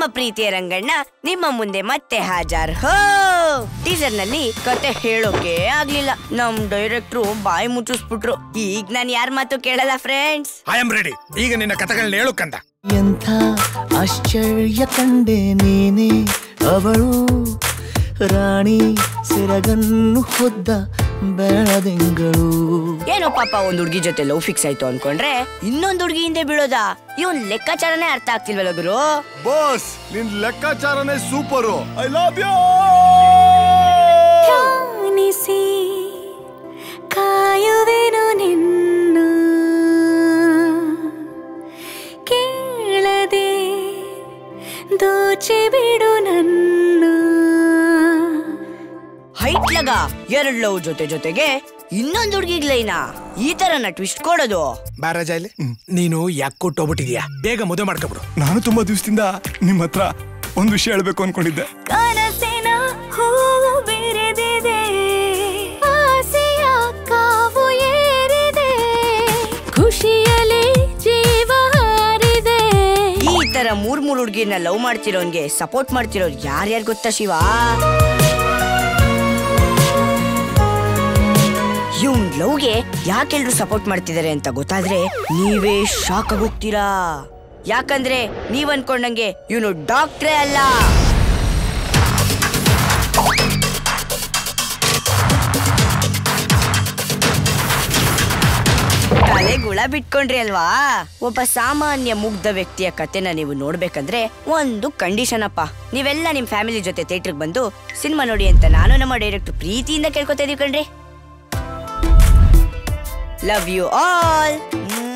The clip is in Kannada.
ಪ್ರೀತಿಯ ರಂಗಣ್ಣ ನಿಮ್ಮ ಮುಂದೆ ಮತ್ತೆ ಹಾಜಾರ್ ಹೋ ಟೀಸರ್ ನಲ್ಲಿ ಕತೆ ಹೇಳೋಕೆ ಆಗ್ಲಿಲ್ಲ ನಮ್ ಡೈರೆಕ್ಟ್ರು ಬಾಯಿ ಮುಚ್ಚಿಸ್ಬಿಟ್ರು ಈಗ ನಾನ್ ಯಾರ ಮಾತು ಕೇಳಲ್ಲ ಫ್ರೆಂಡ್ಸ್ ಐ ಆಮ್ ರೆಡಿ ಈಗ ನಿನ್ನ ಕಥೆಗಳನ್ನ ಹೇಳು ಕಂದ ಎಂಥ ಆಶ್ಚರ್ಯ ಕಂಡೆ ನೀನೆ ಅವಳು ರಾಣಿ ಸೆರಗನ್ನು ಹೊದ್ದ ಬೆಳದಿಂಗಳು ಏನೋ ಪಾಪ ಒಂದ್ ಹುಡ್ಗಿ ಜೊತೆ ಲವ್ ಫಿಕ್ಸ್ ಆಯ್ತು ಅನ್ಕೊಂಡ್ರೆ ಇನ್ನೊಂದ್ ಹುಡ್ಗಿ ಹಿಂದೆ ಬೀಳೋದಾ ಇವನ್ ಲೆಕ್ಕಾಚಾರನೇ ಅರ್ಥ ಆಗ್ತಿಲ್ವಲ್ಲ ಗುರು ಬಾಸ್ ನಿನ್ ಲೆಕ್ಕಾಚಾರನೇ ಸೂಪರು ಐ ಲವ್ ಯು ಕಾಣಿಸಿ ಕಾಯುವೆನು ನಿನ್ನ ಕೇಳದೆ ದೋಚಿ ಬಿಡು ನನ್ನ ಹೈಟ್ ಲಗ ಎರಡ್ ಲವ್ ಜೊತೆ ಜೊತೆಗೆ ಇನ್ನೊಂದ್ ಹುಡ್ಗಿಗ್ ಲೈನಾ ಈ ತರನ ಟ್ವಿಸ್ಟ್ ಕೊಡೋದು ಬಾರಾಜ ಇಲ್ಲಿ ನೀನು ಯಾಕೆ ಕೊಟ್ಟೋಗ್ಬಿಟ್ಟಿದ್ಯಾ ಬೇಗ ಮದುವೆ ಮಾಡ್ಕೊಬಿಡು ನಾನು ತುಂಬಾ ದಿವಸದಿಂದ ನಿಮ್ ಹತ್ರ ಒಂದ್ ವಿಷಯ ಹೇಳ್ಬೇಕು ಅನ್ಕೊಂಡಿದ್ದೆ ಕನಸಿನ ಹೂವು ಬೆರೆದಿದೆ ಆಸೆಯ ಕಾವು ಏರಿದೆ ಖುಷಿಯಲ್ಲಿ ಜೀವ ಹಾರಿದೆ ಈ ತರ ಮೂರ್ ಮೂರ್ ಹುಡ್ಗಿರ್ನ ಲವ್ ಮಾಡ್ತಿರೋನ್ಗೆ ಸಪೋರ್ಟ್ ಮಾಡ್ತಿರೋರು ಯಾರ್ಯಾರು ಗೊತ್ತಾ ಶಿವ ಇವ್ನ್ ಲವ್ಗೆ ಯಾಕೆಲ್ರು ಸಪೋರ್ಟ್ ಮಾಡ್ತಿದ್ದಾರೆ ಅಂತ ಗೊತ್ತಾದ್ರೆ ನೀವೇ ಶಾಕ್ ಆಗೋಗ್ತೀರಾ ಯಾಕಂದ್ರೆ ನೀವ್ ಅನ್ಕೊಂಡಂಗೆ ಇವನು ಡಾಕ್ಟ್ರೇ ಅಲ್ಲ ತಲೆಗುಳ ಬಿಟ್ಕೊಂಡ್ರಿ ಅಲ್ವಾ ಒಬ್ಬ ಸಾಮಾನ್ಯ ಮುಗ್ಧ ವ್ಯಕ್ತಿಯ ಕತೆನ ನೀವು ನೋಡ್ಬೇಕಂದ್ರೆ ಒಂದು ಕಂಡೀಷನ್ ಅಪ್ಪ ನೀವೆಲ್ಲ ನಿಮ್ ಫ್ಯಾಮಿಲಿ ಜೊತೆ ಥಿಯೇಟರ್ಗೆ ಬಂದು ಸಿನಿಮಾ ನೋಡಿ ಅಂತ ನಾನು ನಮ್ಮ ಡೈರೆಕ್ಟ್ ಪ್ರೀತಿಯಿಂದ ಕೇಳ್ಕೊತಾ ಇದೀವಿ ಕಣ್ರಿ ಲವ್ ಯು ಆಲ್